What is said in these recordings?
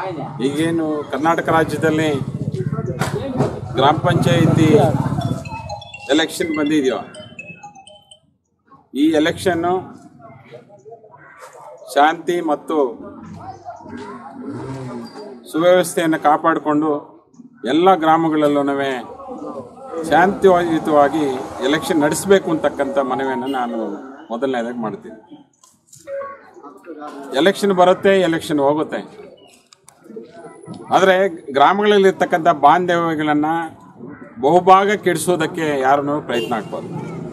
ಈಗೇನು ಕರ್ನಾಟಕ ರಾಜ್ಯದಲ್ಲಿ ಗ್ರಾಮ ಪಂಚಾಯಿತಿ ಎಲೆಕ್ಷನ್ ಬಂದಿದೆಯೋ ಈ ಎಲೆಕ್ಷನ್ನು ಶಾಂತಿ ಮತ್ತು ಸುವ್ಯವಸ್ಥೆಯನ್ನು ಕಾಪಾಡಿಕೊಂಡು ಎಲ್ಲ ಗ್ರಾಮಗಳಲ್ಲೂ ಶಾಂತಿಯುತವಾಗಿ ಎಲೆಕ್ಷನ್ ನಡೆಸಬೇಕು ಅಂತಕ್ಕಂಥ ಮನವಿಯನ್ನು ನಾನು ಮೊದಲನೇದಾಗಿ ಮಾಡ್ತೀನಿ ಎಲೆಕ್ಷನ್ ಬರುತ್ತೆ ಎಲೆಕ್ಷನ್ ಹೋಗುತ್ತೆ ಆದರೆ ಗ್ರಾಮಗಳಲ್ಲಿರ್ತಕ್ಕಂಥ ಬಾಂಧವ್ಯಗಳನ್ನು ಬಹುಭಾಗ ಕೆಡಿಸೋದಕ್ಕೆ ಯಾರನ್ನೂ ಪ್ರಯತ್ನ ಆಗ್ಬಾರ್ದು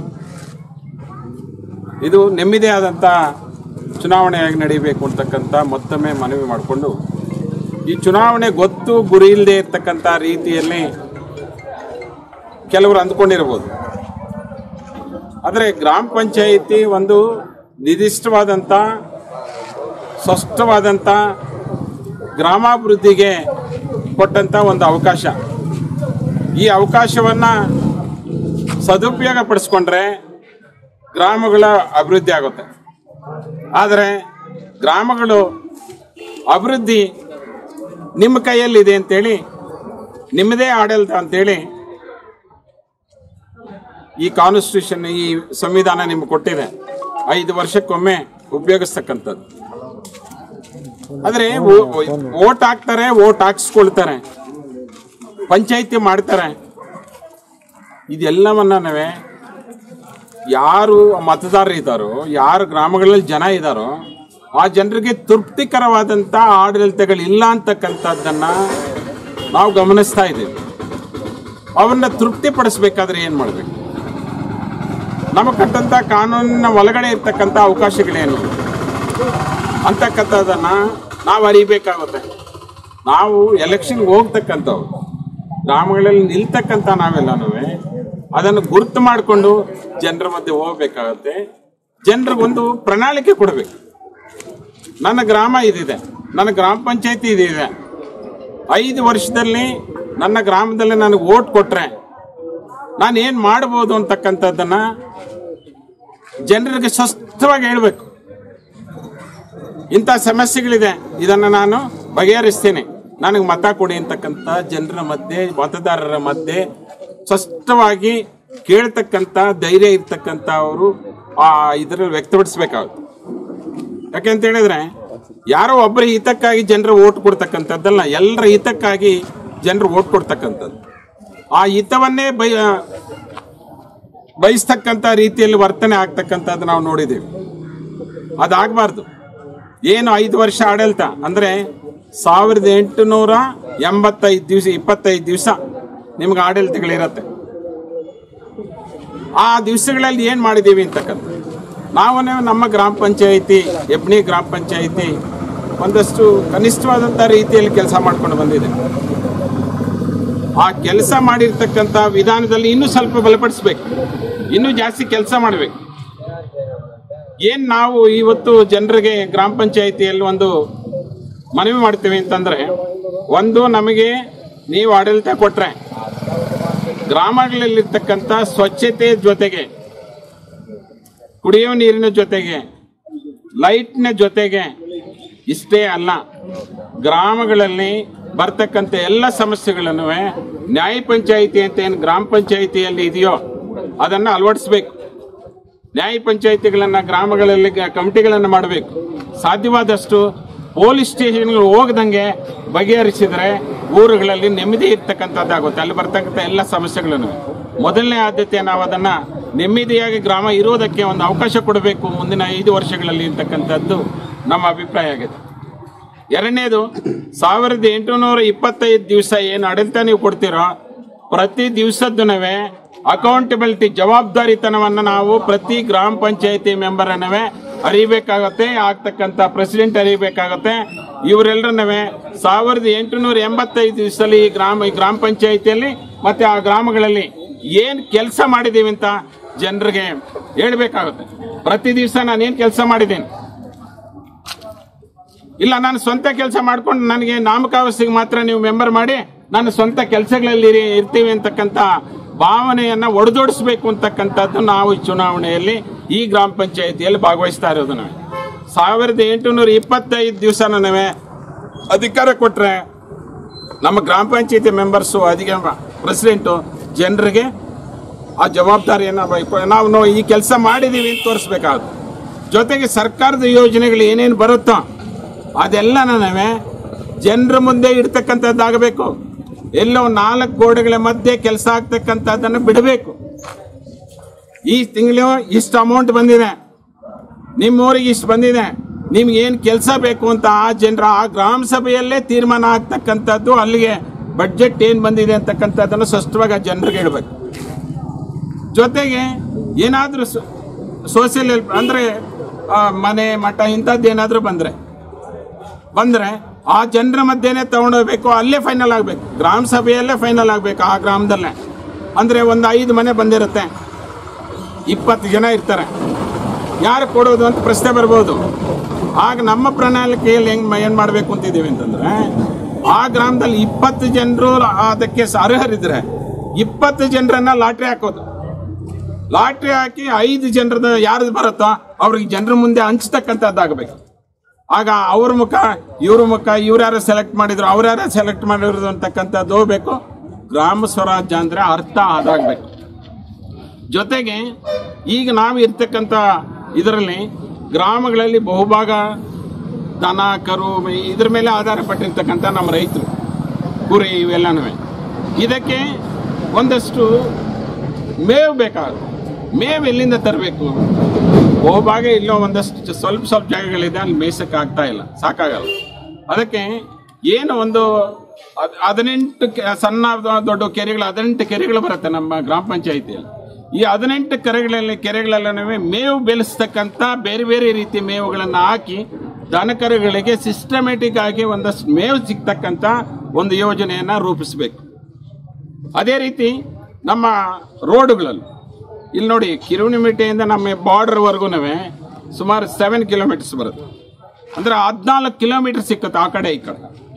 ಇದು ನೆಮ್ಮದಿ ಆದಂಥ ಚುನಾವಣೆಯಾಗಿ ನಡೀಬೇಕು ಅಂತಕ್ಕಂಥ ಮತ್ತೊಮ್ಮೆ ಮನವಿ ಮಾಡಿಕೊಂಡು ಈ ಚುನಾವಣೆ ಗೊತ್ತು ಗುರಿ ಇಲ್ಲದೆ ಇರ್ತಕ್ಕಂಥ ರೀತಿಯಲ್ಲಿ ಕೆಲವರು ಅಂದ್ಕೊಂಡಿರ್ಬೋದು ಆದರೆ ಗ್ರಾಮ ಪಂಚಾಯಿತಿ ಒಂದು ನಿರ್ದಿಷ್ಟವಾದಂಥ ಸ್ಪಷ್ಟವಾದಂಥ ಗ್ರಾಮಾಭಿವೃದ್ಧಿಗೆ ಕೊಟ್ಟಂಥ ಒಂದು ಅವಕಾಶ ಈ ಅವಕಾಶವನ್ನು ಸದುಪಯೋಗ ಪಡಿಸ್ಕೊಂಡ್ರೆ ಗ್ರಾಮಗಳ ಅಭಿವೃದ್ಧಿ ಆಗುತ್ತೆ ಆದರೆ ಗ್ರಾಮಗಳು ಅಭಿವೃದ್ಧಿ ನಿಮ್ಮ ಕೈಯಲ್ಲಿದೆ ಅಂತೇಳಿ ನಿಮ್ಮದೇ ಆಡಳಿತ ಅಂತೇಳಿ ಈ ಕಾನ್ಸ್ಟಿಟ್ಯೂಷನ್ ಈ ಸಂವಿಧಾನ ನಿಮ್ಗೆ ಕೊಟ್ಟಿದೆ ಐದು ವರ್ಷಕ್ಕೊಮ್ಮೆ ಉಪಯೋಗಿಸ್ತಕ್ಕಂಥದ್ದು ಆದರೆ ಓಟ್ ಹಾಕ್ತಾರೆ ಓಟ್ ಹಾಕ್ಸ್ಕೊಳ್ತಾರೆ ಪಂಚಾಯಿತಿ ಮಾಡ್ತಾರೆ ಇದೆಲ್ಲವನ್ನ ಯಾರು ಮತದಾರರು ಇದ್ದಾರೋ ಯಾರು ಗ್ರಾಮಗಳಲ್ಲಿ ಜನ ಇದ್ದಾರೋ ಆ ಜನರಿಗೆ ತೃಪ್ತಿಕರವಾದಂಥ ಆಡಳಿತಗಳಿಲ್ಲ ಅಂತಕ್ಕಂಥದ್ದನ್ನ ನಾವು ಗಮನಿಸ್ತಾ ಇದ್ದೀವಿ ಅವನ್ನ ತೃಪ್ತಿಪಡಿಸ್ಬೇಕಾದ್ರೆ ಏನು ಮಾಡಬೇಕು ನಮಗೆ ಕೊಟ್ಟಂಥ ಕಾನೂನಿನ ಒಳಗಡೆ ಇರ್ತಕ್ಕಂಥ ಅವಕಾಶಗಳೇನು ಅಂತಕ್ಕಂಥದ್ದನ್ನ ನಾವು ಅರಿಬೇಕಾಗುತ್ತೆ ನಾವು ಎಲೆಕ್ಷನ್ಗೆ ಹೋಗ್ತಕ್ಕಂಥವ್ರು ಗ್ರಾಮಗಳಲ್ಲಿ ನಿಲ್ತಕ್ಕಂಥ ನಾವೆಲ್ಲನೂ ಅದನ್ನು ಗುರುತು ಮಾಡಿಕೊಂಡು ಜನರ ಮಧ್ಯೆ ಹೋಗ್ಬೇಕಾಗತ್ತೆ ಜನರಿಗೊಂದು ಪ್ರಣಾಳಿಕೆ ಕೊಡಬೇಕು ನನ್ನ ಗ್ರಾಮ ಇದಿದೆ ನನ್ನ ಗ್ರಾಮ ಪಂಚಾಯತಿ ಇದಿದೆ ಐದು ವರ್ಷದಲ್ಲಿ ನನ್ನ ಗ್ರಾಮದಲ್ಲಿ ನನಗೆ ಓಟ್ ಕೊಟ್ರೆ ನಾನು ಏನು ಮಾಡ್ಬೋದು ಅಂತಕ್ಕಂಥದ್ದನ್ನ ಜನರಿಗೆ ಸ್ಪಷ್ಟವಾಗಿ ಹೇಳ್ಬೇಕು ಇಂಥ ಸಮಸ್ಯೆಗಳಿದೆ ಇದನ್ನು ನಾನು ಬಗೆಹರಿಸ್ತೇನೆ ನನಗೆ ಮತ ಕೊಡಿ ಅಂತಕ್ಕಂಥ ಜನರ ಮಧ್ಯೆ ಮತದಾರರ ಮಧ್ಯೆ ಸ್ಪಷ್ಟವಾಗಿ ಕೇಳ್ತಕ್ಕಂಥ ಧೈರ್ಯ ಇರ್ತಕ್ಕಂಥ ಅವರು ಆ ಇದರಲ್ಲಿ ವ್ಯಕ್ತಪಡಿಸ್ಬೇಕಾಗುತ್ತೆ ಯಾಕೆಂತ ಹೇಳಿದ್ರೆ ಯಾರೋ ಒಬ್ಬರ ಹಿತಕ್ಕಾಗಿ ಜನರು ಓಟ್ ಕೊಡ್ತಕ್ಕಂಥದ್ದಲ್ಲ ಎಲ್ಲರ ಹಿತಕ್ಕಾಗಿ ಜನರು ಓಟ್ ಕೊಡ್ತಕ್ಕಂಥದ್ದು ಆ ಹಿತವನ್ನೇ ಬಯ ಬಯಸ್ತಕ್ಕಂಥ ರೀತಿಯಲ್ಲಿ ವರ್ತನೆ ಆಗ್ತಕ್ಕಂಥದ್ದು ನಾವು ನೋಡಿದ್ದೀವಿ ಅದಾಗಬಾರ್ದು ಏನು ಐದು ವರ್ಷ ಆಡಳಿತ ಅಂದರೆ ಸಾವಿರದ ಎಂಟುನೂರ ಎಂಬತ್ತೈದು ದಿವಸ ಇಪ್ಪತ್ತೈದು ದಿವಸ ನಿಮ್ಗೆ ಆಡಳಿತಗಳಿರತ್ತೆ ಆ ದಿವಸಗಳಲ್ಲಿ ಏನು ಮಾಡಿದ್ದೀವಿ ಅಂತಕ್ಕಂಥ ನಾವೇ ನಮ್ಮ ಗ್ರಾಮ ಪಂಚಾಯಿತಿ ಎಬ್ನಿ ಗ್ರಾಮ ಪಂಚಾಯಿತಿ ಒಂದಷ್ಟು ಕನಿಷ್ಠವಾದಂಥ ರೀತಿಯಲ್ಲಿ ಕೆಲಸ ಮಾಡ್ಕೊಂಡು ಬಂದಿದೆ ಆ ಕೆಲಸ ಮಾಡಿರ್ತಕ್ಕಂಥ ವಿಧಾನದಲ್ಲಿ ಇನ್ನೂ ಸ್ವಲ್ಪ ಬಲಪಡಿಸ್ಬೇಕು ಇನ್ನೂ ಜಾಸ್ತಿ ಕೆಲಸ ಮಾಡಬೇಕು ಏನ್ ನಾವು ಇವತ್ತು ಜನರಿಗೆ ಗ್ರಾಮ ಪಂಚಾಯಿತಿಯಲ್ಲಿ ಒಂದು ಮನವಿ ಮಾಡ್ತೀವಿ ಅಂತಂದ್ರೆ ಒಂದು ನಮಗೆ ನೀವು ಆಡಳಿತ ಕೊಟ್ರೆ ಗ್ರಾಮಗಳಲ್ಲಿರ್ತಕ್ಕಂಥ ಸ್ವಚ್ಛತೆ ಜೊತೆಗೆ ಕುಡಿಯುವ ನೀರಿನ ಜೊತೆಗೆ ಲೈಟ್ನ ಜೊತೆಗೆ ಇಷ್ಟೇ ಅಲ್ಲ ಗ್ರಾಮಗಳಲ್ಲಿ ಬರ್ತಕ್ಕಂಥ ಎಲ್ಲ ಸಮಸ್ಯೆಗಳನ್ನು ನ್ಯಾಯ ಪಂಚಾಯಿತಿ ಅಂತ ಏನು ಗ್ರಾಮ ಪಂಚಾಯಿತಿಯಲ್ಲಿ ಇದೆಯೋ ಅದನ್ನು ಅಳವಡಿಸ್ಬೇಕು ನ್ಯಾಯ ಪಂಚಾಯಿತಿಗಳನ್ನ ಗ್ರಾಮಗಳಲ್ಲಿ ಗ- ಕಮಿಟಿಗಳನ್ನು ಮಾಡಬೇಕು ಸಾಧ್ಯವಾದಷ್ಟು ಪೊಲೀಸ್ ಸ್ಟೇಷನ್ಗಳು ಹೋಗದಂಗೆ ಬಗೆಹರಿಸಿದ್ರೆ ಊರುಗಳಲ್ಲಿ ನೆಮ್ಮದಿ ಇರ್ತಕ್ಕಂಥದ್ದಾಗುತ್ತೆ ಅಲ್ಲಿ ಬರ್ತಕ್ಕಂಥ ಎಲ್ಲ ಸಮಸ್ಯೆಗಳನ್ನು ಮೊದಲನೇ ಆದ್ಯತೆ ನಾವು ಅದನ್ನ ನೆಮ್ಮದಿಯಾಗಿ ಗ್ರಾಮ ಇರೋದಕ್ಕೆ ಒಂದು ಅವಕಾಶ ಕೊಡಬೇಕು ಮುಂದಿನ ಐದು ವರ್ಷಗಳಲ್ಲಿ ಅಂತಕ್ಕಂಥದ್ದು ನಮ್ಮ ಅಭಿಪ್ರಾಯ ಆಗಿದೆ ಎರಡನೇದು ಸಾವಿರದ ಎಂಟುನೂರ ಇಪ್ಪತ್ತೈದು ದಿವಸ ಏನು ಆಡಳಿತ ನೀವು ಕೊಡ್ತೀರೋ ಪ್ರತಿ ದಿವಸದ್ದನವೇ ಅಕೌಂಟಬಿಲಿಟಿ ಜವಾಬ್ದಾರಿತನವನ್ನು ನಾವು ಪ್ರತಿ ಗ್ರಾಮ ಪಂಚಾಯತಿ ಮೆಂಬರ್ ಅನ್ನವೇ ಅರಿಬೇಕಾಗತ್ತೆ ಆಗ್ತಕ್ಕಂಥ ಪ್ರೆಸಿಡೆಂಟ್ ಅರಿಬೇಕಾಗತ್ತೆ ಇವರೆಲ್ಲರನ್ನವೇ ಸಾವಿರದ ಎಂಟುನೂರ ಎಂಬತ್ತೈದು ದಿವಸದಲ್ಲಿ ಈ ಗ್ರಾಮ ಈ ಗ್ರಾಮ ಪಂಚಾಯಿತಿಯಲ್ಲಿ ಮತ್ತೆ ಆ ಗ್ರಾಮಗಳಲ್ಲಿ ಏನ್ ಕೆಲಸ ಮಾಡಿದೀವಿ ಅಂತ ಜನರಿಗೆ ಹೇಳ್ಬೇಕಾಗುತ್ತೆ ಪ್ರತಿ ದಿವಸ ನಾನು ಏನ್ ಕೆಲಸ ಮಾಡಿದ್ದೀನಿ ಇಲ್ಲ ನಾನು ಸ್ವಂತ ಕೆಲಸ ಮಾಡ್ಕೊಂಡು ನನಗೆ ನಾಮಕಾವಸ್ಥೆಗೆ ಮಾತ್ರ ನೀವು ಮೆಂಬರ್ ಮಾಡಿ ನಾನು ಸ್ವಂತ ಕೆಲಸಗಳಲ್ಲಿ ಇರಿ- ಇರ್ತೀವಿ ಅಂತಕ್ಕಂಥ ಭಾವನೆಯನ್ನ ಒಡೆದೋಡಿಸ್ಬೇಕು ಅಂತಕ್ಕಂಥದ್ದು ನಾವು ಈ ಚುನಾವಣೆಯಲ್ಲಿ ಈ ಗ್ರಾಮ ಪಂಚಾಯಿತಿಯಲ್ಲಿ ಭಾಗವಹಿಸ್ತಾ ಇರೋದು ನಾವು ಸಾವಿರದ ಎಂಟುನೂರ ಇಪ್ಪತ್ತೈದು ದಿವಸ ಅಧಿಕಾರ ಕೊಟ್ರೆ ನಮ್ಮ ಗ್ರಾಮ ಪಂಚಾಯತಿ ಮೆಂಬರ್ಸು ಅಧಿಕ ಪ್ರೆಸಿಡೆಂಟು ಜನರಿಗೆ ಆ ಜವಾಬ್ದಾರಿಯನ್ನು ವಹಿಸ್ಕೊ- ನಾವು ನೋ- ಈ ಕೆಲಸ ಮಾಡಿದ್ದೀವಿ ಅಂತ ತೋರಿಸ್ಬೇಕಾಗುತ್ತೆ ಜೊತೆಗೆ ಸರ್ಕಾರದ ಯೋಜನೆಗಳು ಏನೇನು ಬರುತ್ತೋ ಅದೆಲ್ಲ ನಾವೇ ಜನರ ಮುಂದೆ ಇಡ್ತಕ್ಕಂಥದ್ದಾಗಬೇಕು ಎಲ್ಲೋ ನಾಲ್ಕು ಗೋಡೆಗಳ ಮಧ್ಯೆ ಕೆಲಸ ಆಗ್ತಕ್ಕಂಥದ್ದನ್ನು ಬಿಡಬೇಕು ಈ ತಿಂಗಳು ಇಷ್ಟು ಅಮೌಂಟ್ ಬಂದಿದೆ ನಿಮ್ಮೂರಿಗೆ ಇಷ್ಟು ಬಂದಿದೆ ನಿಮ್ಗೆ ಏನು ಕೆಲಸ ಬೇಕು ಅಂತ ಆ ಜನರ ಆ ಗ್ರಾಮ ಸಭೆಯಲ್ಲೇ ತೀರ್ಮಾನ ಆಗ್ತಕ್ಕಂಥದ್ದು ಅಲ್ಲಿಗೆ ಬಡ್ಜೆಟ್ ಏನು ಬಂದಿದೆ ಅಂತಕ್ಕಂಥದ್ದನ್ನು ಸ್ಪಷ್ಟವಾಗಿ ಆ ಜನರಿಗೆ ಹೇಳ್ಬೇಕು ಜೊತೆಗೆ ಏನಾದರೂ ಸೋಷಿಯಲ್ ಹೆಲ್ಪ್ ಅಂದರೆ ಮನೆ ಮಠ ಇಂಥದ್ದು ಏನಾದರೂ ಬಂದರೆ ಬಂದರೆ ಆ ಜನರ ಮಧ್ಯೆನೇ ತಗೊಂಡೋಗ್ಬೇಕು ಅಲ್ಲೇ ಫೈನಲ್ ಆಗಬೇಕು ಗ್ರಾಮ ಸಭೆಯಲ್ಲೇ ಫೈನಲ್ ಆಗಬೇಕು ಆ ಗ್ರಾಮದಲ್ಲೇ ಅಂದರೆ ಒಂದು ಐದು ಮನೆ ಬಂದಿರುತ್ತೆ ಇಪ್ಪತ್ತು ಜನ ಇರ್ತಾರೆ ಯಾರು ಕೊಡೋದು ಅಂತ ಪ್ರಶ್ನೆ ಬರ್ಬೋದು ಆಗ ನಮ್ಮ ಪ್ರಣಾಳಿಕೆಯಲ್ಲಿ ಹೆಂಗೆ ಏನು ಮಾಡಬೇಕು ಅಂತಿದ್ದೀವಿ ಅಂತಂದ್ರೆ ಆ ಗ್ರಾಮದಲ್ಲಿ ಇಪ್ಪತ್ತು ಜನರು ಅದಕ್ಕೆ ಸ- ಅರ್ಹರಿದ್ರೆ ಇಪ್ಪತ್ತು ಜನರನ್ನ ಲಾಟ್ರಿ ಹಾಕೋದು ಲಾಟ್ರಿ ಹಾಕಿ ಐದು ಜನರದ ಯಾರ್ದು ಬರುತ್ತೋ ಅವ್ರಿಗೆ ಜನರ ಮುಂದೆ ಹಂಚ್ತಕ್ಕಂಥದ್ದಾಗಬೇಕು ಆಗ ಅವ್ರ ಮುಖ ಇವ್ರ ಮುಖ ಇವ್ರು ಯಾರು ಸೆಲೆಕ್ಟ್ ಮಾಡಿದ್ರು ಅವ್ರು ಯಾರು ಸೆಲೆಕ್ಟ್ ಮಾಡಿರೋದು ಅಂತಕ್ಕಂಥದ್ದು ಹೋಗ್ಬೇಕು ಗ್ರಾಮ ಸ್ವರಾಜ್ಯ ಅಂದರೆ ಅರ್ಥ ಅದಾಗಬೇಕು ಜೊತೆಗೆ ಈಗ ನಾವು ಇರ್ತಕ್ಕಂಥ ಇದರಲ್ಲಿ ಗ್ರಾಮಗಳಲ್ಲಿ ಬಹುಭಾಗ ದನ ಕರು ಮೈ- ಇದ್ರ ಮೇಲೆ ಆಧಾರ ಪಟ್ಟಿರ್ತಕ್ಕಂಥ ನಮ್ಮ ರೈತರು ಕುರಿ ಇವೆಲ್ಲನೂ ಇದಕ್ಕೆ ಒಂದಷ್ಟು ಮೇವು ಬೇಕಾಗುತ್ತೆ ಮೇವು ಎಲ್ಲಿಂದ ತರಬೇಕು ಬಹುಭಾಗ ಇಲ್ಲೋ ಒಂದಷ್ಟು ಸ್ವಲ್ಪ ಸ್ವಲ್ಪ ಜಾಗಗಳಿದೆ ಅಲ್ಲಿ ಮೇಯ್ಸಕ್ಕೆ ಆಗ್ತಾ ಇಲ್ಲ ಸಾಕಾಗಲ್ಲ ಅದಕ್ಕೆ ಏನು ಒಂದು ಹದ್- ಹದಿನೆಂಟು ಕೆ- ಸಣ್ಣ ದೊಡ್ಡ ಕೆರೆಗಳು ಹದಿನೆಂಟು ಕೆರೆಗಳು ಬರುತ್ತೆ ನಮ್ಮ ಗ್ರಾಮ ಪಂಚಾಯಿತಿಯಲ್ಲಿ ಈ ಹದಿನೆಂಟು ಕೆರೆಗಳಲ್ಲಿ ಕೆರೆಗಳೆಲ್ಲನೂ ಮೇವು ಬೆಳೆಸ್ತಕ್ಕಂಥ ಬೇರೆ ಬೇರೆ ರೀತಿ ಮೇವುಗಳನ್ನು ಹಾಕಿ ದನಕರುಗಳಿಗೆ ಸಿಸ್ಟಮೆಟಿಕ್ ಆಗಿ ಒಂದಷ್ಟು ಮೇವು ಸಿಗ್ತಕ್ಕಂಥ ಒಂದು ಯೋಜನೆಯನ್ನು ರೂಪಿಸಬೇಕು ಅದೇ ರೀತಿ ನಮ್ಮ ರೋಡುಗಳಲ್ಲಿ ಇಲ್ಲಿ ನೋಡಿ ಕಿರುಣಿಮಿಟೆಯಿಂದ ನಮ್ಮ ಬಾರ್ಡರ್ವರೆಗೂ ಸುಮಾರು ಸೆವೆನ್ ಕಿಲೋಮೀಟರ್ಸ್ ಬರುತ್ತೆ ಅಂದರೆ ಹದಿನಾಲ್ಕು ಕಿಲೋಮೀಟರ್ ಸಿಕ್ಕುತ್ತೆ ಆ ಕಡೆ ಈ ಕಡೆ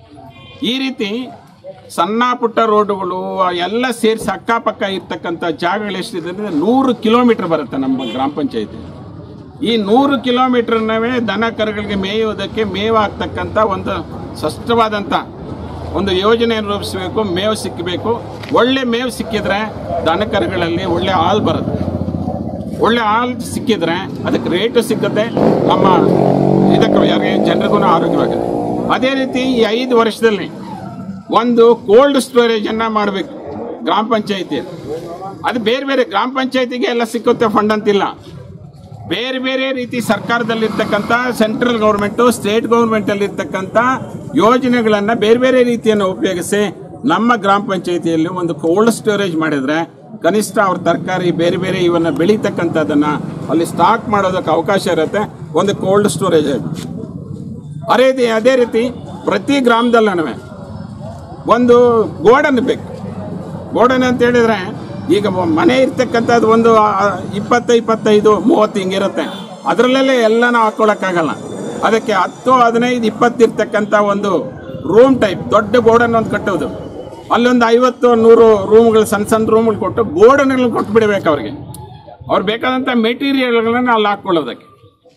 ಈ ರೀತಿ ಸಣ್ಣ ಪುಟ್ಟ ರೋಡುಗಳು ಎಲ್ಲ ಸೇರಿಸಿ ಅಕ್ಕಪಕ್ಕ ಇರ್ತಕ್ಕಂಥ ಜಾಗಗಳು ಎಷ್ಟಿದೆ ಅಂದರೆ ನೂರು ಕಿಲೋಮೀಟರ್ ಬರುತ್ತೆ ನಮ್ಮ ಗ್ರಾಮ ಪಂಚಾಯತಿ ಈ ನೂರು ಕಿಲೋಮೀಟರ್ನವೇ ದನ ಕರುಗಳಿಗೆ ಮೇಯುವುದಕ್ಕೆ ಮೇವು ಆಗ್ತಕ್ಕಂಥ ಒಂದು ಸ್ಪಷ್ಟವಾದಂಥ ಒಂದು ಯೋಜನೆಯನ್ನು ರೂಪಿಸಬೇಕು ಮೇವು ಸಿಕ್ಕಬೇಕು ಒಳ್ಳೆ ಮೇವು ಸಿಕ್ಕಿದ್ರೆ ದನ ಕರುಗಳಲ್ಲಿ ಒಳ್ಳೆ ಹಾಲು ಬರುತ್ತೆ ಒಳ್ಳೆ ಹಾಲು ಸಿಕ್ಕಿದ್ರೆ ಅದಕ್ಕೆ ರೇಟು ಸಿಕ್ಕತ್ತೆ ನಮ್ಮ ಇದಕ್ಕೆ ಯಾರಿಗೆ ಜನರಿಗೂ ಆರೋಗ್ಯವಾಗುತ್ತೆ ಅದೇ ರೀತಿ ಈ ಐದು ವರ್ಷದಲ್ಲಿ ಒಂದು ಕೋಲ್ಡ್ ಸ್ಟೋರೇಜ್ ಅನ್ನ ಮಾಡಬೇಕು ಗ್ರಾಮ ಪಂಚಾಯಿತಿ ಅದು ಬೇರೆ ಬೇರೆ ಗ್ರಾಮ ಪಂಚಾಯತಿಗೆ ಎಲ್ಲ ಸಿಕ್ಕುತ್ತೆ ಫಂಡ್ ಅಂತಿಲ್ಲ ಬೇರೆ ಬೇರೆ ರೀತಿ ಸರ್ಕಾರದಲ್ಲಿರ್ತಕ್ಕಂಥ ಸೆಂಟ್ರಲ್ ಗೌರ್ಮೆಂಟು ಸ್ಟೇಟ್ ಗೌರ್ಮೆಂಟಲ್ಲಿ ಇರ್ತಕ್ಕಂಥ ಯೋಜನೆಗಳನ್ನು ಬೇರೆ ಬೇರೆ ರೀತಿಯನ್ನು ಉಪಯೋಗಿಸಿ ನಮ್ಮ ಗ್ರಾಮ ಪಂಚಾಯಿತಿಯಲ್ಲಿ ಒಂದು ಕೋಲ್ಡ್ ಸ್ಟೋರೇಜ್ ಮಾಡಿದ್ರೆ ಕನಿಷ್ಠ ಅವ್ರ ತರಕಾರಿ ಬೇರೆ ಬೇರೆ ಇವನ್ನ ಬೆಳೀತಕ್ಕಂಥದ್ದನ್ನ ಅಲ್ಲಿ ಸ್ಟಾಕ್ ಮಾಡೋದಕ್ಕೆ ಅವಕಾಶ ಇರುತ್ತೆ ಒಂದು ಕೋಲ್ಡ್ ಸ್ಟೋರೇಜ್ ಅದೇ ರೀತಿ ಅದೇ ರೀತಿ ಪ್ರತಿ ಗ್ರಾಮದಲ್ಲೂ ಒಂದು ಗೋಡನ್ ಬೇಕು ಗೋಡನ್ ಅಂತ ಹೇಳಿದ್ರೆ ಈಗ ಮ- ಮನೆ ಇರ್ತಕ್ಕಂಥದ್ದು ಒಂದು ಆ, ಇಪ್ಪತ್ತು ಇಪ್ಪತ್ತೈದು ಮೂವತ್ತು ಹಿಂಗಿರುತ್ತೆ ಅದರಲ್ಲೇ ಎಲ್ಲನೂ ಹಾಕ್ಕೊಳಕ್ಕಾಗಲ್ಲ ಅದಕ್ಕೆ ಹತ್ತು ಹದಿನೈದು ಇಪ್ಪತ್ತು ಇರ್ತಕ್ಕಂಥ ಒಂದು ರೂಮ್ ಟೈಪ್ ದೊಡ್ಡ ಗೋಡನ್ ಒಂದು ಕಟ್ಟೋದು ಅಲ್ಲೊಂದು ಐವತ್ತು ನೂರು ರೂಮ್ಗಳು ಸಣ್ಣ ಸಣ್ಣ ರೂಮ್ಗಳು ಕೊಟ್ಟು ಗೋಡನ್ಗಳನ್ನ ಕೊಟ್ಟು ಬಿಡಬೇಕು ಅವ್ರಿಗೆ ಅವ್ರು ಬೇಕಾದಂಥ ಮೆಟೀರಿಯಲ್ಗಳನ್ನ ಅಲ್ಲಿ ಹಾಕ್ಕೊಳ್ಳೋದಕ್ಕೆ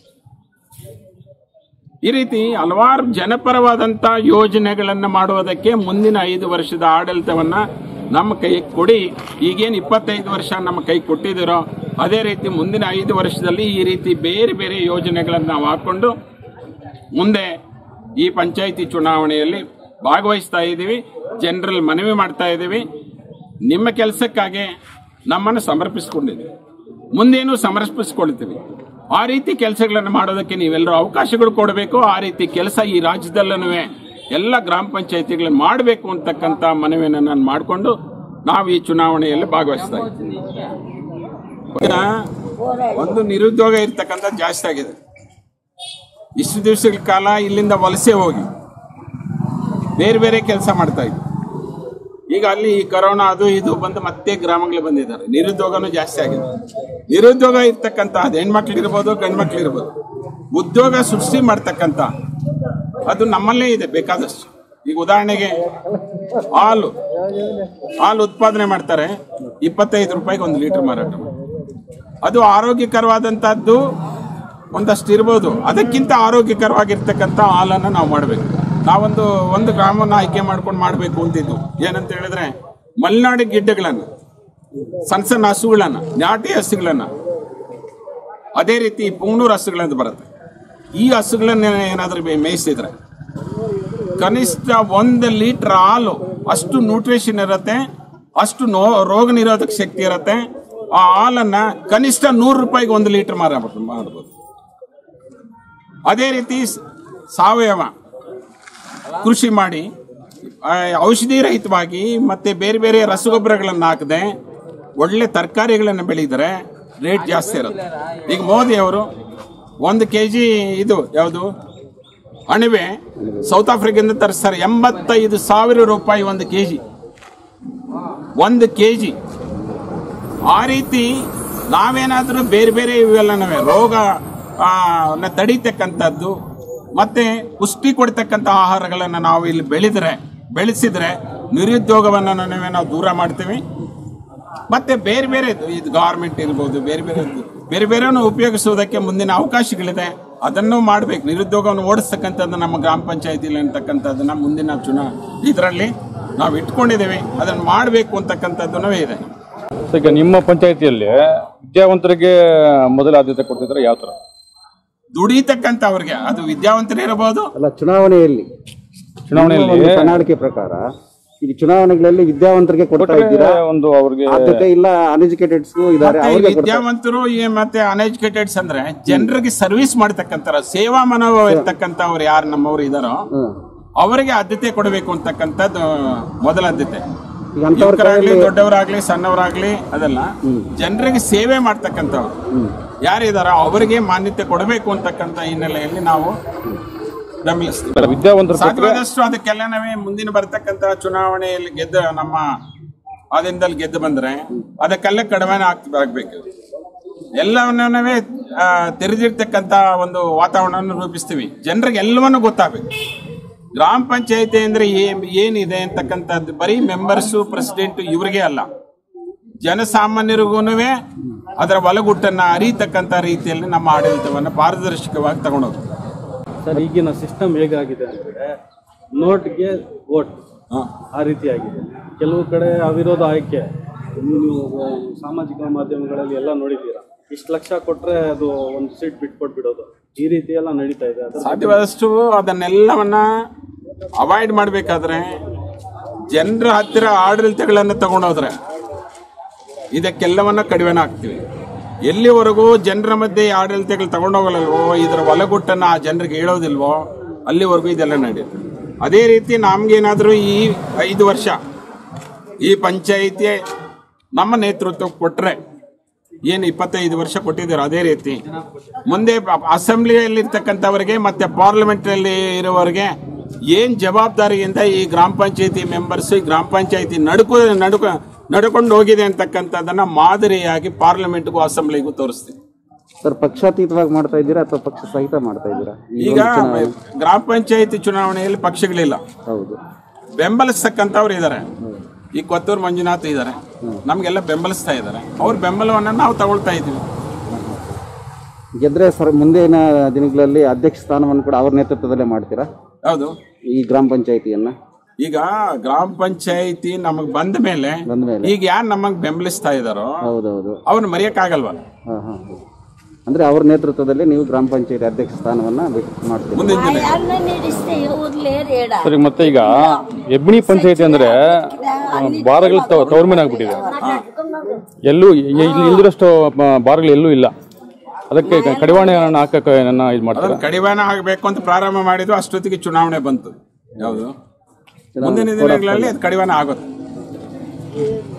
ಈ ರೀತಿ ಹಲವಾರು ಜನಪರವಾದಂಥ ಯೋಜನೆಗಳನ್ನು ಮಾಡುವುದಕ್ಕೆ ಮುಂದಿನ ಐದು ವರ್ಷದ ಆಡಳಿತವನ್ನ ನಮ್ಮ ಕೈಗೆ ಕೊಡಿ ಈಗೇನು ಇಪ್ಪತ್ತೈದು ವರ್ಷ ನಮ್ಮ ಕೈ ಕೊಟ್ಟಿದ್ದೀರೋ ಅದೇ ರೀತಿ ಮುಂದಿನ ಐದು ವರ್ಷದಲ್ಲಿ ಈ ರೀತಿ ಬೇರೆ ಬೇರೆ ಯೋಜನೆಗಳನ್ನು ನಾವು ಹಾಕ್ಕೊಂಡು ಮುಂದೆ ಈ ಪಂಚಾಯಿತಿ ಚುನಾವಣೆಯಲ್ಲಿ ಭಾಗವಹಿಸ್ತಾ ಇದ್ದೀವಿ ಜನರಲ್ಲಿ ಮನವಿ ಮಾಡ್ತಾ ಇದ್ದೀವಿ ನಿಮ್ಮ ಕೆಲಸಕ್ಕಾಗಿ ನಮ್ಮನ್ನು ಸಮರ್ಪಿಸ್ಕೊಂಡಿದ್ದೀವಿ ಮುಂದೇನು ಸಮರ್ಪಿಸ್ಕೊಳ್ತೀವಿ ಆ ರೀತಿ ಕೆಲಸಗಳನ್ನು ಮಾಡೋದಕ್ಕೆ ನೀವೆಲ್ಲರೂ ಅವಕಾಶಗಳು ಕೊಡಬೇಕು ಆ ರೀತಿ ಕೆಲಸ ಈ ರಾಜ್ಯದಲ್ಲೂ ಎಲ್ಲ ಗ್ರಾಮ ಪಂಚಾಯಿತಿಗಳನ್ನು ಮಾಡಬೇಕು ಅಂತಕ್ಕಂಥ ಮನವಿಯನ್ನು ನಾನು ಮಾಡಿಕೊಂಡು ನಾವು ಈ ಚುನಾವಣೆಯಲ್ಲಿ ಭಾಗವಹಿಸ್ತಾ ಇದ್ದೀವಿ ಈಗ ಒಂದು ನಿರುದ್ಯೋಗ ಇರ್ತಕ್ಕಂಥ ಜಾಸ್ತಿ ಆಗಿದೆ ಇಷ್ಟು ದಿವಸಗಳ ಕಾಲ ಇಲ್ಲಿಂದ ವಲಸೆ ಹೋಗಿ ಬೇರೆ ಬೇರೆ ಕೆಲಸ ಮಾಡ್ತಾ ಇದ್ರು ಈಗ ಅಲ್ಲಿ ಈ ಕರೋನಾ ಅದು ಇದು ಬಂದು ಮತ್ತೆ ಗ್ರಾಮಗಳು ಬಂದಿದ್ದಾರೆ ನಿರುದ್ಯೋಗನೂ ಜಾಸ್ತಿ ಆಗಿದೆ ನಿರುದ್ಯೋಗ ಇರ್ತಕ್ಕಂಥ ಅದು ಹೆಣ್ಮಕ್ಳು ಇರ್ಬೋದು ಗಂಡು ಮಕ್ಳು ಇರ್ಬೋದು ಉದ್ಯೋಗ ಸೃಷ್ಟಿ ಮಾಡ್ತಕ್ಕಂಥ ಅದು ನಮ್ಮಲ್ಲೇ ಇದೆ ಬೇಕಾದಷ್ಟು ಈಗ ಉದಾಹರಣೆಗೆ ಹಾಲು ಹಾಲು ಉತ್ಪಾದನೆ ಮಾಡ್ತಾರೆ ಇಪ್ಪತ್ತೈದು ರೂಪಾಯಿಗೆ ಒಂದು ಲೀಟರ್ ಮಾರಾಟ ಮಾಡ್ತಾರೆ. ಅದು ಆರೋಗ್ಯಕರವಾದಂಥದ್ದು ಒಂದಷ್ಟು ಇರ್ಬೋದು ಅದಕ್ಕಿಂತ ಆರೋಗ್ಯಕರವಾಗಿರ್ತಕ್ಕಂಥ ಹಾಲನ್ನು ನಾವು ಮಾಡಬೇಕು ನಾವೊಂದು ಒಂದು ಗ್ರಾಮವನ್ನು ಆಯ್ಕೆ ಮಾಡ್ಕೊಂಡು ಮಾಡಬೇಕು ಅಂತಿದ್ದು ಏನಂತ ಹೇಳಿದ್ರೆ ಮಲೆನಾಡು ಗಿಡ್ಡಗಳನ್ನು ಸಣ್ಣ ಸಣ್ಣ ಹಸುಗಳನ್ನ ನಾಟಿ ಹಸುಗಳನ್ನ ಅದೇ ರೀತಿ ಪುಂಗ್ನೂರು ಹಸುಗಳಂತ ಬರುತ್ತೆ ಈ ಹಸುಗಳನ್ನ ಏನಾದರೂ ಮೇಯಿಸಿದ್ರೆ ಕನಿಷ್ಠ ಒಂದು ಲೀಟರ್ ಹಾಲು ಅಷ್ಟು ನ್ಯೂಟ್ರಿಷನ್ ಇರುತ್ತೆ ಅಷ್ಟು ನೋ ರೋಗ ನಿರೋಧಕ ಶಕ್ತಿ ಇರುತ್ತೆ ಆ ಹಾಲನ್ನ ಕನಿಷ್ಠ ನೂರು ರೂಪಾಯಿಗೆ ಒಂದು ಲೀಟರ್ ಮಾರಬಹುದು ಮಾಡ್ಬೋದು ಅದೇ ರೀತಿ ಸ್- ಸಾವಯವ ಕೃಷಿ ಮಾಡಿ ಆ, ಔಷಧಿ ರಹಿತವಾಗಿ ಮತ್ತೆ ಬೇರೆ ಬೇರೆ ರಸಗೊಬ್ಬರಗಳನ್ನು ಹಾಕದೆ ಒಳ್ಳೆ ತರಕಾರಿಗಳನ್ನು ಬೆಳೆದರೆ ರೇಟ್ ಜಾಸ್ತಿ ಇರುತ್ತೆ ಈಗ ಮೋದಿ ಅವರು ಒಂದು ಕೆ ಜಿ ಇದು ಯಾವುದು ಅಣಬೆ ಸೌತ್ ಆಫ್ರಿಕಾದಿಂದ ತರಿಸ್ತಾರೆ ಎಂಬತ್ತೈದು ಸಾವಿರ ರೂಪಾಯಿ ಒಂದು ಕೆ ಜಿ ಒಂದು ಕೆ ಜಿ ಆ ರೀತಿ ನಾವೇನಾದರೂ ಬೇರೆ ಬೇರೆ ಇವೆಲ್ಲನವೇ ರೋಗ ಆ, ನ ತಡೀತಕ್ಕಂಥದ್ದು ಮತ್ತೆ ಪುಷ್ಟಿ ಕೊಡ್ತಕ್ಕಂಥ ಆಹಾರಗಳನ್ನು ನಾವು ಇಲ್ಲಿ ಬೆಳೆದ್ರೆ ಬೆಳೆಸಿದ್ರೆ ನಿರುದ್ಯೋಗವನ್ನು ನಾವೇ ನಾವು ದೂರ ಮಾಡ್ತೀವಿ ಮತ್ತೆ ಬೇರೆ ಬೇರೆ ಇದು ಗಾರ್ಮೆಂಟ್ ಇರ್ಬೋದು ಬೇರೆ ಬೇರೆ ಬೇರೆ ಬೇರೆಯನ್ನು ಉಪಯೋಗಿಸುವುದಕ್ಕೆ ಮುಂದಿನ ಅವಕಾಶಗಳಿದೆ ಅದನ್ನು ಮಾಡಬೇಕು ನಿರುದ್ಯೋಗವನ್ನು ಓಡಿಸ್ತಕ್ಕಂಥದ್ದು ನಮ್ಮ ಗ್ರಾಮ ಪಂಚಾಯತಿಲಿ ಅಂತಕ್ಕಂಥದ್ದನ್ನ ಮುಂದಿನ ಚುನಾ ಇದರಲ್ಲಿ ನಾವು ಇಟ್ಕೊಂಡಿದ್ದೇವೆ ಅದನ್ನು ಮಾಡಬೇಕು ಅಂತಕ್ಕಂಥದ್ದು ಇದೆ ಸೊ ಈಗ ನಿಮ್ಮ ಪಂಚಾಯತಿಯಲ್ಲಿ ವಿದ್ಯಾವಂತರಿಗೆ ಮೊದಲ ಆದ್ಯತೆ ಕೊಡ್ತಿದ್ರೆ ಯಾವ ತರ ದುಡಿತಕ್ಕಂಥ ಅವ್ರಿಗೆ ಅದು ವಿದ್ಯಾವಂತರೇ ಇರಬಹುದು ಅಲ್ಲ ಚುನಾವಣೆಯಲ್ಲಿ ಚುನಾವಣೆಯಲ್ಲಿ ನಿಮ್ಮ ಒಂದು ಪ್ರಣಾಳಿಕೆ ಪ್ರಕಾರ ಈಗ ಚುನಾವಣೆಗಳಲ್ಲಿ ವಿದ್ಯಾವಂತರಿಗೆ ಕೊಡ್ತಾ ಇದ್ದೀರಾ ಒಂದು ಅವ್ರಿಗೆ ಆದ್ಯತೆ ಇಲ್ಲ ಅನ್ಎಜುಕೇಟೆಡ್ಸ್ ಇದಾರೆ ಮತ್ತೆ ಈ ಅವ್ರಿಗೆ ಕೊಡ್ತಾ ವಿದ್ಯಾವಂತರು ಈ ಮತ್ತೆ ಅನ್ಎಜುಕೇಟೆಡ್ಸ್ ಅಂದ್ರೆ ಜನರಿಗೆ ಸರ್ವಿಸ್ ಮಾಡ್ತಕ್ಕಂಥ ಸೇವಾ ಮನೋಭಾವ ಇರ್ತಕ್ಕಂಥವ್ರು ಯಾರು ನಮ್ಮವ್ರು ಇದಾರೋ ಹ್ಮ್. ಅವರಿಗೆ ಆದ್ಯತೆ ಕೊಡಬೇಕು ಅಂತಕ್ಕಂಥದ್ದು ಮೊದಲ ಆದ್ಯತೆ ಈಗ ಅಂತವ್ರ ಯುವಕರಾಗ್ಲಿ ದೊಡ್ಡವರಾಗ್ಲಿ ಸಣ್ಣವರಾಗ್ಲಿ ಅದೆಲ್ಲ ಜನರಿಗೆ ಸೇವೆ ಮಾಡ್ತಕ್ಕಂಥವ್ರು ಯಾರಿದಾರೋ ಅವರಿಗೆ ಮಾನ್ಯತೆ ಕೊಡಬೇಕು ಅಂತಕ್ಕಂಥ ಹಿನ್ನೆಲೆಯಲ್ಲಿ ನಾವು ಬೆಂಬಲಿಸ್ತೀವಿ ವಿದ್ಯಾವಂತರ ಸಾಧ್ಯವಾದಷ್ಟು ಅದಕ್ಕೆಲ್ಲ ನಾವೇ ಮುಂದಿನ ಬರ್ತಕ್ಕಂಥ ಚುನಾವಣೆಯಲ್ಲಿ ಗೆದ್ದ ನಮ್ಮ ಆದಿಂದಲ್ಲಿ ಗೆದ್ದು ಬಂದ್ರೆ ಅದಕ್ಕೆಲ್ಲ ಕಡಿಮೆ ಆಗ್ತ ಆಗ್ಬೇಕು ಎಲ್ಲವನ್ನೂ ತೆರೆದಿರ್ತಕ್ಕಂಥ ಒಂದು ವಾತಾವರಣವನ್ನು ರೂಪಿಸ್ತೀವಿ ಜನರಿಗೆ ಎಲ್ಲವನ್ನೂ ಗೊತ್ತಾಗಬೇಕು ಗ್ರಾಮ ಪಂಚಾಯತಿ ಅಂದ್ರೆ ಏನ್ ಏನಿದೆ ಅಂತಕ್ಕಂಥದ್ದು ಬರೀ ಮೆಂಬರ್ಸು ಪ್ರೆಸಿಡೆಂಟ್ ಇವ್ರಿಗೆ ಅಲ್ಲ ಜನಸಾಮಾನ್ಯರಿಗೂ ಅದರ ಒಳಗುಟ್ಟನ್ನ ಅರಿತಕ್ಕಂಥ ರೀತಿಯಲ್ಲಿ ನಮ್ಮ ಆಡಳಿತವನ್ನು ಪಾರದರ್ಶಕವಾಗಿ ತಗೊಂಡೋಗ್ತೀವಿ ಸರ್ ಈಗಿನ ಸಿಸ್ಟಮ್ ಹೇಗಾಗಿದೆ ಅಂದರೆ ನೋಟ್ಗೆ ವೋಟ್ ಹಾ. ಆ ರೀತಿ ಆಗಿದೆ ಕೆಲವು ಕಡೆ ಅವಿರೋಧ ಆಯ್ಕೆ ನೀವು ಸಾಮಾಜಿಕ ಮಾಧ್ಯಮಗಳಲ್ಲಿ ಎಲ್ಲ ನೋಡಿದ್ದೀರಾ ಇಷ್ಟು ಲಕ್ಷ ಕೊಟ್ಟರೆ ಅದು ಒಂದು ಸೀಟ್ ಬಿಟ್ಕೊಟ್ಬಿಡೋದು ಈ ರೀತಿ ಎಲ್ಲ ನಡೀತಾ ಇದೆ ಅದ್ರ ಸಾಧ್ಯವಾದಷ್ಟು ಅದನ್ನೆಲ್ಲವನ್ನ ಅವಾಯ್ಡ್ ಮಾಡಬೇಕಾದ್ರೆ ಜನರ ಹತ್ತಿರ ಆಡಳಿತಗಳನ್ನು ತಗೊಂಡೋದ್ರೆ ಇದಕ್ಕೆಲ್ಲವನ್ನ ಕಡಿಮೆ ಹಾಕ್ತೀವಿ ಎಲ್ಲಿವರೆಗೂ ಜನರ ಮಧ್ಯೆ ಈ ಆಡಳಿತಗಳು ತಗೊಂಡೋಗಲ್ವೋ ಇದರ ಒಲಗುಟ್ಟನ್ನು ಆ ಜನರಿಗೆ ಹೇಳೋದಿಲ್ವೋ ಅಲ್ಲಿವರೆಗೂ ಇದೆಲ್ಲ ನಡೆಯುತ್ತೆ ಅದೇ ರೀತಿ ನಮ್ಗೇನಾದರೂ ಈ ಐದು ವರ್ಷ ಈ ಪಂಚಾಯಿತಿ ನಮ್ಮ ನೇತೃತ್ವ ಕೊಟ್ಟರೆ ಏನು ಇಪ್ಪತ್ತೈದು ವರ್ಷ ಕೊಟ್ಟಿದ್ದೀರೋ ಅದೇ ರೀತಿ ಮುಂದೆ ಅಸೆಂಬ್ಲಿಯಲ್ಲಿ ಇರ್ತಕ್ಕಂಥವರಿಗೆ ಮತ್ತೆ ಪಾರ್ಲಿಮೆಂಟ್ ಅಲ್ಲಿ ಇರುವವರಿಗೆ ಏನ್ ಜವಾಬ್ದಾರಿಯಿಂದ ಈ ಗ್ರಾಮ ಪಂಚಾಯತಿ ಮೆಂಬರ್ಸ್ ಈ ಗ್ರಾಮ ಪಂಚಾಯತಿ ನಡ್ಕೊ ನಡ್ಕ ನಡ್ಕೊಂಡು ಹೋಗಿದೆ ಅಂತಕ್ಕಂಥದ್ದನ್ನ ಮಾದರಿಯಾಗಿ ಪಾರ್ಲಿಮೆಂಟ್ಗೂ ಅಸೆಂಬ್ಲಿಗೂ ತೋರಿಸ್ತೀವಿ ಸರ್ ಪಕ್ಷಾತೀತವಾಗಿ ಮಾಡ್ತಾ ಇದ್ದೀರಾ ಅಥವಾ ಪಕ್ಷ ಸಹಿತ ಮಾಡ್ತಾ ಇದ್ದೀರಾ ಈ ಈಗ ಒಂದು ಚುನಾವಣೆ? ಗ್ರಾಮ ಪಂಚಾಯತಿ ಚುನಾವಣೆಯಲ್ಲಿ ಪಕ್ಷಗಳಿಲ್ಲ ಹೌದು ಬೆಂಬಲಿಸ್ತಕ್ಕಂಥವ್ರು ಇದ್ದಾರೆ ಈ ಕೊತ್ತೂರು ಮಂಜುನಾಥ್ ಇದ್ದಾರೆ ನಮಗೆಲ್ಲ ಬೆಂಬಲಿಸ್ತಾ ಇದ್ದಾರೆ ಅವ್ರ ಬೆಂಬಲವನ್ನು ನಾವು ತಗೊಳ್ತಾ ಇದ್ದೀವಿ ಗೆದ್ರೆ ಸರ್ ಮುಂದಿನ ದಿನಗಳಲ್ಲಿ ಅಧ್ಯಕ್ಷ ಸ್ಥಾನವನ್ನು ಕೂಡ ಅವ್ರ ನೇತೃತ್ವದಲ್ಲೇ ಮಾಡ್ತೀರಾ ಹೌದು ಈ ಗ್ರಾಮ ಪಂಚಾಯತಿಯನ್ನ ಈಗ ಗ್ರಾಮ ಪಂಚಾಯಿತಿ ನಮಗ್ ಬಂದ ಮೇಲೆ ಬಂದ ಮೇಲೆ ಈಗ ಯಾರು ನಮಗ್ ಬೆಂಬಲಿಸ್ತಾ ಇದಾರೋ ಹೌದೌದು ಅವ್ರನ್ನ ಮರೆಯಕ್ಕಾಗಲ್ವ ಹಾಂ ಹಾಂ ಅಂದ್ರೆ ಅವ್ರ ನೇತೃತ್ವದಲ್ಲಿ ನೀವು ಗ್ರಾಮ ಪಂಚಾಯತಿ ಅಧ್ಯಕ್ಷ ಸ್ಥಾನವನ್ನ ಬಿಟ್ಟು ಮಾಡ್ತೀರಾ ಮುಂದಿನ ದಿನ ಅನ್ನ ನಡೆಸ್ತೆ ಊರ್ಲೇರೇಡ ಸರಿ ಮತ್ತೆ ಈಗ ಎಬ್ಬಿಣಿ ಪಂಚಾಯತಿ ಅಂದ್ರೆ ಬಾರಗಳು ತವರ್ಮೇನ ಆಗ್ಬಿಟ್ಟಿದೆ ಎಲ್ಲೂ ಇ- ಇಲ್ಲಿ ಇಲ್ದಿರೋಷ್ಟು ಬ- ಬಾರ್ಗಳು ಎಲ್ಲೂ ಇಲ್ಲ ಅದಕ್ಕೆ ಕ- ಕಡಿವಾಣೆಗಳನ್ನ ಹಾಕಕ್ಕೆ ನನ್ನ ಇದು ಮಾಡ್ತಾರೆ ಅದನ್ನ ಕಡಿವಾಣ ಆಗಬೇಕು ಅಂತ ಪ್ರಾರಂಭ ಮಾಡಿದ್ವು ಅಷ್ಟೊತ್ತಿಗೆ ಚುನಾವಣೆ ಬಂತು ಯಾವುದು ಮುಂದಿನ ದಿನಗಳಲ್ಲಿ ಅದು ಕಡಿವಾಣ ಆಗುತ್ತೆ